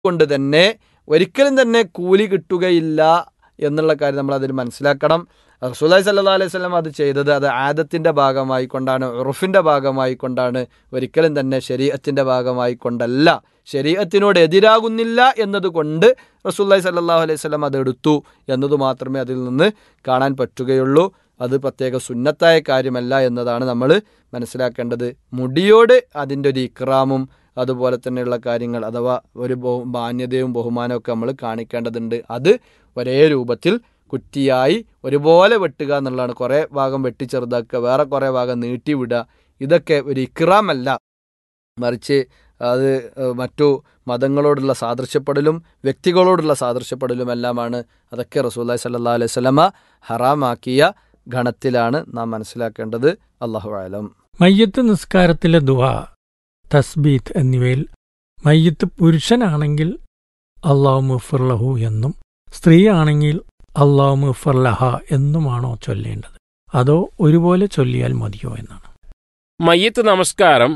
കൊണ്ട് തന്നെ ഒരിക്കലും തന്നെ കൂലി കിട്ടുകയില്ല എന്നുള്ള കാര്യം നമ്മൾ അതിൽ മനസ്സിലാക്കണം റസൂലായി സല്ലാ അലൈഹി സ്വലം അത് ചെയ്തത് അത് ആദത്തിൻ്റെ ഭാഗമായി കൊണ്ടാണ് ഉറുഫിൻ്റെ ഭാഗമായി കൊണ്ടാണ് ഒരിക്കലും തന്നെ ശരീഅത്തിൻ്റെ ഭാഗമായി കൊണ്ടല്ല ശരീഅത്തിനോട് എതിരാകുന്നില്ല എന്നതുകൊണ്ട് റസൂല്ലായി സല്ലാഹു അലൈഹി സ്വലം അത് എടുത്തു എന്നത് മാത്രമേ അതിൽ നിന്ന് കാണാൻ പറ്റുകയുള്ളൂ അത് പ്രത്യേക സുന്നത്തായ കാര്യമല്ല എന്നതാണ് നമ്മൾ മനസ്സിലാക്കേണ്ടത് മുടിയോട് അതിൻ്റെ ഒരു ഇക്രാമും അതുപോലെ തന്നെയുള്ള കാര്യങ്ങൾ അഥവാ ഒരു ബഹു മാന്യതയും ബഹുമാനവും ഒക്കെ നമ്മൾ കാണിക്കേണ്ടതുണ്ട് അത് ഒരേ രൂപത്തിൽ കുറ്റിയായി ഒരുപോലെ വെട്ടുക എന്നുള്ളതാണ് കുറേ ഭാഗം വെട്ടി ചെറുതാക്കുക വേറെ കുറേ ഭാഗം നീട്ടി വിടുക ഇതൊക്കെ ഒരു ഇക്രാമല്ല മറിച്ച് അത് മറ്റു മതങ്ങളോടുള്ള സാദൃശ്യപ്പെടലും വ്യക്തികളോടുള്ള സാദൃശ്യപ്പെടലും എല്ലാമാണ് അതൊക്കെ റസൂല്ലായി സല്ലാ അലൈഹി സ്വലമ ഹറാമാക്കിയ ഗണത്തിലാണ് നാം മനസ്സിലാക്കേണ്ടത് അള്ളാഹു ആലം മയ്യത്ത് നിസ്കാരത്തിലെ ദുആ തസ്ബീത്ത് എന്നിവയിൽ മയ്യത്ത് പുരുഷനാണെങ്കിൽ അള്ളാഹു മുഫർലഹു എന്നും സ്ത്രീയാണെങ്കിൽ അള്ളാഹു മുഫർലഹ എന്നുമാണോ ചൊല്ലേണ്ടത് അതോ ഒരുപോലെ ചൊല്ലിയാൽ മതിയോ എന്നാണ് മയ്യത്ത് നമസ്കാരം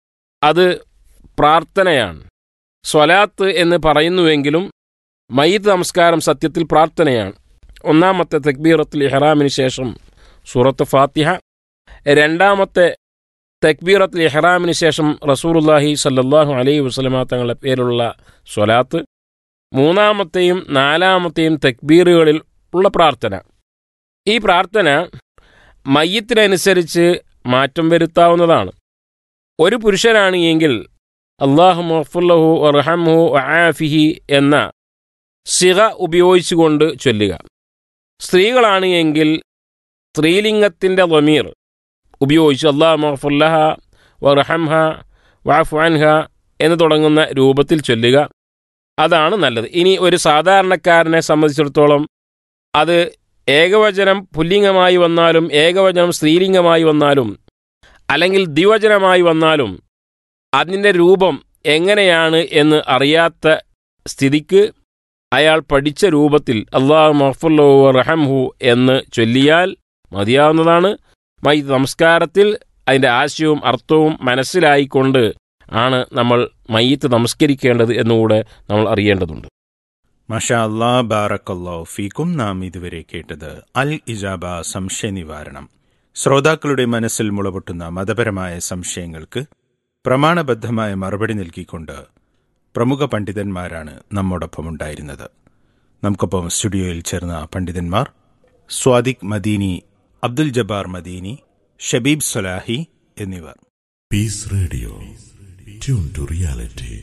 അത് പ്രാർത്ഥനയാണ് സ്വലാത്ത് എന്ന് പറയുന്നുവെങ്കിലും മയ്യത്ത് നമസ്കാരം സത്യത്തിൽ പ്രാർത്ഥനയാണ് ഒന്നാമത്തെ തക്ബീറത്തുൽ ഇഹ്റാമിന് ശേഷം സൂറത്ത് ഫാത്തിഹ രണ്ടാമത്തെ തക്ബീറത്തുൽ ഇഹ്റാമിന് ശേഷം റസൂറുല്ലാഹി സല്ലാഹു അലൈഹി വസ്ലമ തങ്ങളുടെ പേരുള്ള സ്വലാത്ത് മൂന്നാമത്തെയും നാലാമത്തെയും തക്ബീറുകളിൽ ഉള്ള പ്രാർത്ഥന ഈ പ്രാർത്ഥന മയ്യത്തിനനുസരിച്ച് മാറ്റം വരുത്താവുന്നതാണ് ഒരു പുരുഷനാണ് എങ്കിൽ അള്ളാഹു മഫുല്ലഹു റഹംഹു ആഫിഹി എന്ന സിഹ ഉപയോഗിച്ചുകൊണ്ട് ചൊല്ലുക സ്ത്രീകളാണ് എങ്കിൽ സ്ത്രീലിംഗത്തിൻ്റെ വമീർ ഉപയോഗിച്ച് അള്ളാഹു മഫുല്ലഹ വറഹംഹ വാഫു അൻഹ എന്ന് തുടങ്ങുന്ന രൂപത്തിൽ ചൊല്ലുക അതാണ് നല്ലത് ഇനി ഒരു സാധാരണക്കാരനെ സംബന്ധിച്ചിടത്തോളം അത് ഏകവചനം പുല്ലിംഗമായി വന്നാലും ഏകവചനം സ്ത്രീലിംഗമായി വന്നാലും അല്ലെങ്കിൽ ദ്വിവചനമായി വന്നാലും അതിൻ്റെ രൂപം എങ്ങനെയാണ് എന്ന് അറിയാത്ത സ്ഥിതിക്ക് അയാൾ പഠിച്ച രൂപത്തിൽ അള്ളാഹു മഹഫുല്ലോ റഹംഹു എന്ന് ചൊല്ലിയാൽ മതിയാവുന്നതാണ് മൈ നമസ്കാരത്തിൽ അതിൻ്റെ ആശയവും അർത്ഥവും മനസ്സിലായിക്കൊണ്ട് ആണ് നമ്മൾ മയ്യത്ത് നമസ്കരിക്കേണ്ടത് എന്നുകൂടെ നമ്മൾ അറിയേണ്ടതുണ്ട് മഷാ അല്ലാ ബാറക്കല്ലോ ഫീക്കും നാം ഇതുവരെ കേട്ടത് അൽ ഇജാബ സംശയ നിവാരണം ശ്രോതാക്കളുടെ മനസ്സിൽ മുളപൊട്ടുന്ന മതപരമായ സംശയങ്ങൾക്ക് പ്രമാണബദ്ധമായ മറുപടി നൽകിക്കൊണ്ട് പ്രമുഖ പണ്ഡിതന്മാരാണ് നമ്മോടൊപ്പം ഉണ്ടായിരുന്നത് നമുക്കൊപ്പം സ്റ്റുഡിയോയിൽ ചേർന്ന പണ്ഡിതന്മാർ സ്വാദിഖ് മദീനി അബ്ദുൽ ജബ്ബാർ മദീനി ഷബീബ് സൊലാഹി എന്നിവർ peace radio tune to reality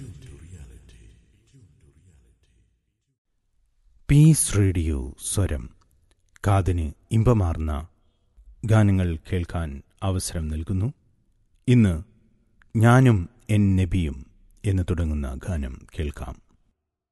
peace radio സ്വരം കാതിന് ഇമ്പമാർന്ന ഗാനങ്ങൾ കേൾക്കാൻ അവസരം നൽകുന്നു ഇന്ന് ഞാനും എൻ നബിയും എന്ന് തുടങ്ങുന്ന ഗാനം കേൾക്കാം